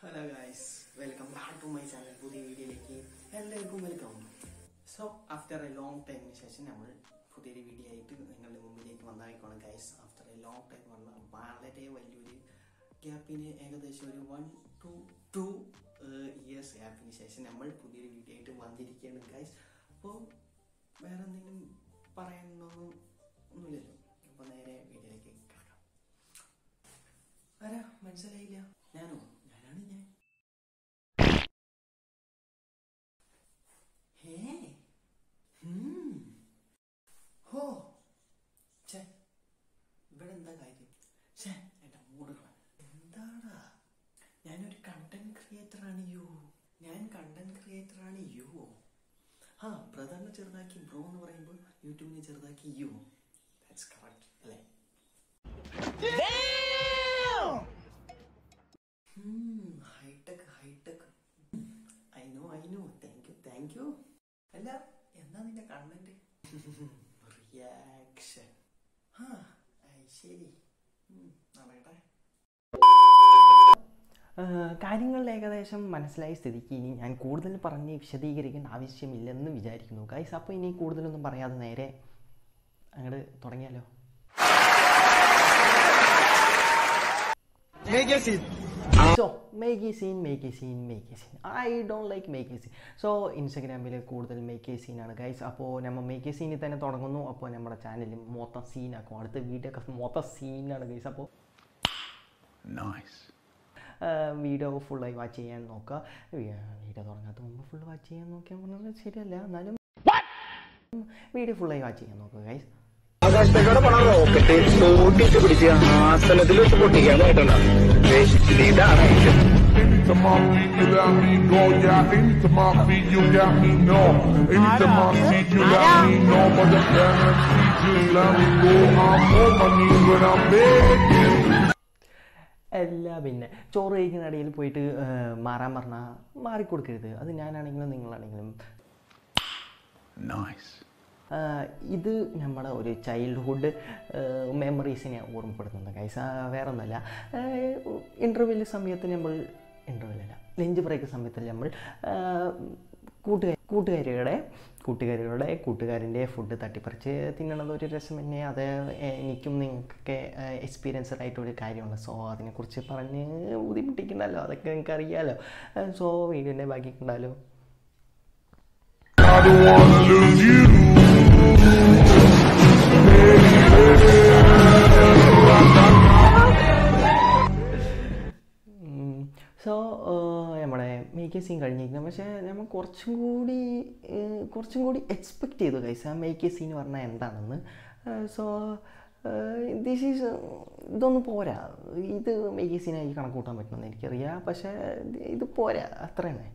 Hello guys welcome back to my channel പുതിയ വീഡിയോയിലേക്ക് എല്ലാവർക്കും welcome so after a long ടൈമിന് ശേഷം നമ്മൾ പുതിയൊരു വീഡിയോ ആയിട്ട് നിങ്ങളുടെ മുമ്പിലേക്ക് വന്നായിക്കോണം guys after a long time വന്ന വളരെ വലിയൊരു ഗ്യാപ്പിന് ഏകദേശം ഒരു വൺ ടു ടു ഇയേഴ്സ് ഗ്യാപ്പിന് ശേഷം നമ്മൾ പുതിയൊരു വീഡിയോ ആയിട്ട് വന്നിരിക്കുകയാണ് ഗൈസ് അപ്പോൾ വേറെ എന്തെങ്കിലും പറയാനൊന്നും ഒന്നുമില്ലല്ലോ അപ്പോൾ നേരെ വീഡിയോയിലേക്ക് കിടക്കാം ആരാ മനസ്സിലായില്ല ഞാനോ ഞാനാണ് ഞാൻ ഹേ ഹും. ഹോ ഛെ, ഇവിടെ എന്താ കാര്യം ഛേ എന്റെ മൂടുകള എന്താടാ ഞാനൊരു കണ്ടന്റ് ക്രിയേറ്റർ ആണ് യു ഞാൻ കണ്ടന്റ് ക്രിയേറ്റർ ആണ് യു ആ ബ്രദറിനെ ചെറുതാക്കി ബ്രോ എന്ന് പറയുമ്പോൾ യൂട്യൂബിനെ ചെറുതാക്കി യു ദാറ്റ്സ് കറക്റ്റ് അല്ലേ hitech hitech I know I know thank you thank you അല്ല എന്താ നിന്റെ കണ്ടന്റ് റിയാക്ഷൻ ആ ഐ ശരി ഉം, നടക്കട്ടെ ഏഹ് കാര്യങ്ങളിൽ ഏകദേശം മനസ്സിലായ സ്ഥിതിക്ക് ഇനി ഞാൻ കൂടുതൽ പറഞ്ഞ് വിശദീകരിക്കേണ്ട ആവശ്യമില്ലെന്ന് വിചാരിക്കുന്നു ഗൈസ് അപ്പോൾ ഇനി കൂടുതലൊന്നും പറയാതെ നേരെ അങ്ങോട്ട് തുടങ്ങിയാലോ so make a scene make a scene make a scene I don't like make a scene so ഇൻസ്റ്റഗ്രാമിൽ കൂടുതൽ മേക്ക് എ സീനാണ് ഗൈസ് അപ്പോൾ നമ്മൾ മേക്ക് എ സീനിൽ തന്നെ തുടങ്ങുന്നു അപ്പോൾ നമ്മുടെ ചാനൽ മൊത്തം സീനാക്കും അടുത്ത വീഡിയോ ഒക്കെ മൊത്തം സീനാണ് ഗൈസ് അപ്പോൾ Nice. വീഡിയോ ഫുള്ളായി വാച്ച് ചെയ്യാൻ നോക്കുക വീഡിയോ തുടങ്ങാത്ത മുമ്പ് ഫുൾ വാച്ച് ചെയ്യാൻ നോക്കിയാൽ പറഞ്ഞത് ശരിയല്ല എന്നാലും വീഡിയോ ഫുള്ളായി വാച്ച് ചെയ്യാൻ നോക്കുക ഗൈസ് ആകാശത്തേക്കൂടെ പോണ റോക്കറ്റ് ഓട്ടിച്ച് പിടിച്ച് ആസനത്തിൽ വെച്ച് പൊട്ടിക്കാനായിട്ടുള്ള ഇതാണ് item Into my feet, you got me go, yeah. Into my feet, you got me no. Into my feet, you got me no. But the damn feet, you let me go. I'm on my knees when I'm begging. അല്ല പിന്നെ ചോറ് കഴിക്കുന്ന ഇടയിൽ പോയിട്ട് ഏഹ്, മാറാൻ പറഞ്ഞാൽ മാറിക്കൊടുക്കരുത് അത് ഞാനാണെങ്കിലും നിങ്ങളാണെങ്കിലും Nice. ആഹ് ഇത് നമ്മുടെ ഒരു ചൈൽഡ്ഹുഡ് മെമ്മറീസിനെ ഓർമ്മപ്പെടുത്തുന്ന കൈസ് വേറെ ഒന്നുമല്ല ഇൻ്റർവ്യൂവിൽ സമയത്ത് നമ്മൾ ഇൻ്റർവ്യൂലല്ല ലഞ്ച് ബ്രേക്ക് സമയത്ത് നമ്മൾ കൂട്ടുകാർ കൂട്ടുകാരികളുടെ കൂട്ടുകാരികളുടെ കൂട്ടുകാരൻ്റെ ഫുഡ് തട്ടിപ്പറിച്ച് തിന്നണത് ഒരു രസം തന്നെ അത് എനിക്കും നിങ്ങൾക്കൊക്കെ എക്സ്പീരിയൻസ്ഡ് ആയിട്ടൊരു കാര്യമാണ് സോ അതിനെക്കുറിച്ച് പറഞ്ഞ് ബുദ്ധിമുട്ടിക്കുന്നല്ലോ അതൊക്കെ നിങ്ങൾക്ക് അറിയാമല്ലോ സോ വീഡിയോൻ്റെ ബാക്കി കണ്ടാലോ I don't wanna lose you. So നമ്മുടെ മേക്ക് സീൻ കഴിഞ്ഞിരിക്കുന്നത് പക്ഷേ നമ്മൾ കുറച്ചും കൂടി ഏഹ്, കുറച്ചും കൂടി എക്സ്പെക്റ്റ് ചെയ്തു കൈസ് ആ മേക്ക് സീൻ പറഞ്ഞാൽ എന്താണെന്ന് സോ ദിസ് ഈസ് ഇതൊന്നും പോരാ ഇത് മേക്ക് സീനായി കണക്ക് കൂട്ടാൻ പറ്റുമെന്ന് എനിക്കറിയാം പക്ഷേ ഇത് പോരാ അത്ര തന്നെ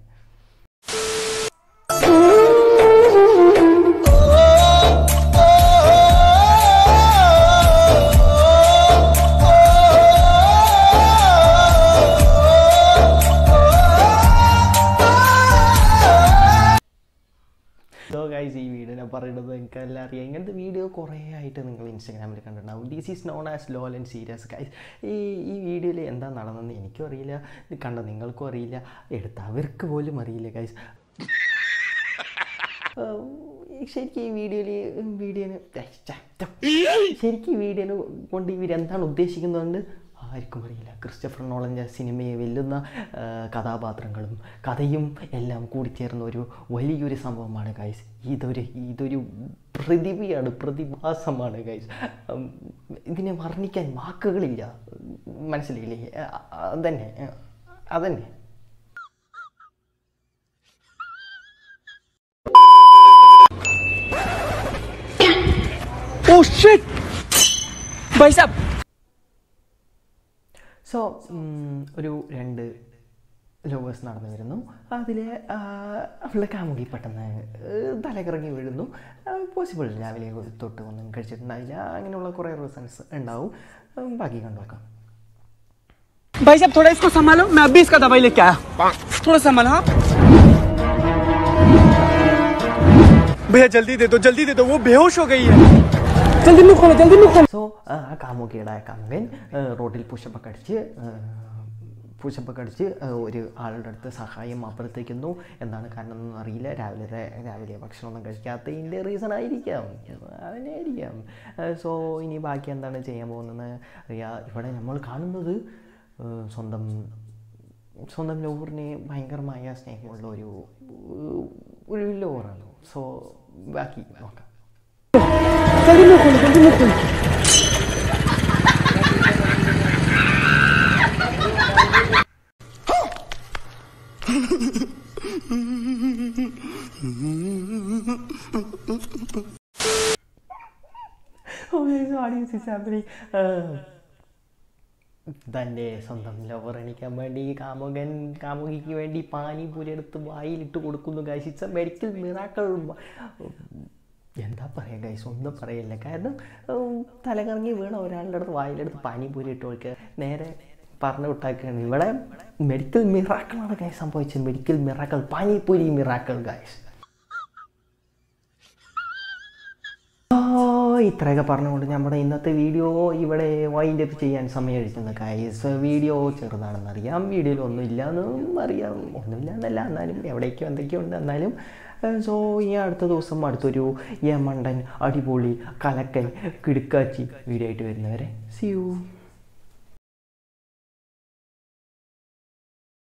സോ ഗൈസ് ഈ വീഡിയോ ഞാൻ പറയുന്നത് നിങ്ങൾക്ക് എല്ലാം അറിയാം ഇങ്ങനത്തെ വീഡിയോ കുറേ ആയിട്ട് നിങ്ങൾ ഇൻസ്റ്റാഗ്രാമിൽ കണ്ടിട്ടുണ്ടാവും this is non as lol and serious guys ഈ ഈ വീഡിയോയിൽ എന്താ നടന്നതെന്ന് എനിക്കും അറിയില്ല ഇത് കണ്ട നിങ്ങൾക്കും അറിയില്ല എടുത്ത അവർക്ക് പോലും അറിയില്ല ഗൈസ് ശരിക്കും ഈ വീഡിയോയിൽ വീഡിയോന് ശരിക്കും ഈ വീഡിയോന് കൊണ്ട് ഇവരെന്താണ് ഉദ്ദേശിക്കുന്നതുകൊണ്ട് ആർക്കും അറിയില്ല ക്രിസ്റ്റഫർ നോളൻ്റെ സിനിമയെ വെല്ലുന്ന ആ, കഥാപാത്രങ്ങളും കഥയും എല്ലാം കൂടിച്ചേർന്ന ഒരു വലിയൊരു സംഭവമാണ് ഗൈസ് ഇതൊരു ഇതൊരു പ്രതിഭയാണ് പ്രതിഭാസമാണ് ഗൈസ് ഉം, ഇതിനെ വർണ്ണിക്കാൻ വാക്കുകളില്ല മനസ്സിലായില്ലേ ആ, അതന്നെ ആ, അതന്നെ ഓ ഷിറ്റ് ഭായ് സാബ് സോ ഒരു രണ്ട് ലവേഴ്സ് നടന്നു വരുന്നു അതിൽ അവളുടെ കാമുകി പെട്ടെന്ന് ഏഹ്, തലകറങ്ങി വീഴുന്നു പോസിബിൾ രാവിലെ തൊട്ട് ഒന്നും കഴിച്ചിട്ടുണ്ടാവില്ല അങ്ങനെയുള്ള കുറേ റീസൺസ് ഉണ്ടാവും ഉം, ബാക്കി കണ്ടുനോക്കാം भाई साहब थोड़ा इसको संभालो मैं अभी इसका दवाई लेके आया थोड़ा संभालो हाँ भैया जल्दी दे दो जल्दी दे दो वो बेहोश हो गई है जल्दी मुंह खोलो जल्दी मुंह खोलो സോ ആ കാമുകിയുടെ കാമുകൻ ഏഹ്, റോഡിൽ പുഷപ്പൊക്കെ അടിച്ച് പുഷപ്പൊക്കെ അടിച്ച് ആ, ഒരു ആളുടെ അടുത്ത് സഹായം അഭ്യർത്ഥിക്കുന്നു എന്താണ് കാരണം എന്നൊന്നും അറിയില്ല രാവിലെ രാവിലെ ഭക്ഷണമൊന്നും കഴിക്കാത്തതിൻ്റെ റീസൺ ആയിരിക്കാം അതിനെ ആയിരിക്കാം സോ ഇനി ബാക്കി എന്താണ് ചെയ്യാൻ പോകുന്നത് അറിയാം ഇവിടെ നമ്മൾ കാണുന്നത് ആ, സ്വന്തം സ്വന്തം ലോവറിന് ഭയങ്കരമായ സ്നേഹമുള്ള ഒരു ഒരു ലോവറാണ് സോ ബാക്കി നോക്കാം जल्दी मुंह खोलो जल्दी मुंह खोलो തൻ്റെ സ്വന്തം ലവർ എണിക്കാൻ വേണ്ടി കാമുകൻ കാമുകിക്ക് വേണ്ടി പാനിപൂരി എടുത്ത് വായിലിട്ട് കൊടുക്കുന്നു guys it's a medical miracle എന്താ പറയുക ഗൈസ് ഒന്നും പറയില്ല കാരണം ഉം, തലകറങ്ങി വീണ ഒരാളുടെ അടുത്ത് വായിലെടുത്ത് പാനിപൂരി ഇട്ട് കൊടുക്കുക നേരെ പറഞ്ഞു വിട്ടാക്കുകയാണ് ഇവിടെ മെഡിക്കൽ മിറാക്കളാണ് ഗൈസ് സംഭവിച്ചത് medical miracle panipuri miracle guys ഓ ഇത്രയൊക്കെ പറഞ്ഞുകൊണ്ട് നമ്മുടെ ഇന്നത്തെ വീഡിയോ ഇവിടെ വൈൻഡ് അപ്പ് ചെയ്യാൻ സമയം എടുക്കുന്ന കൈസ് വീഡിയോ ചെറുതാണെന്നറിയാം വീഡിയോയിൽ ഒന്നുമില്ല എന്നും അറിയാം ഒന്നുമില്ല എന്നല്ല എന്നാലും എവിടേക്കോ എന്തൊക്കെയോ ഉണ്ട് എന്നാലും സോ ഈ അടുത്ത ദിവസം അടുത്തൊരു യമണ്ടൻ അടിപൊളി കലക്കൻ കിടുക്കാച്ചി വീഡിയോ ആയിട്ട് വരുന്നവരെ സി യു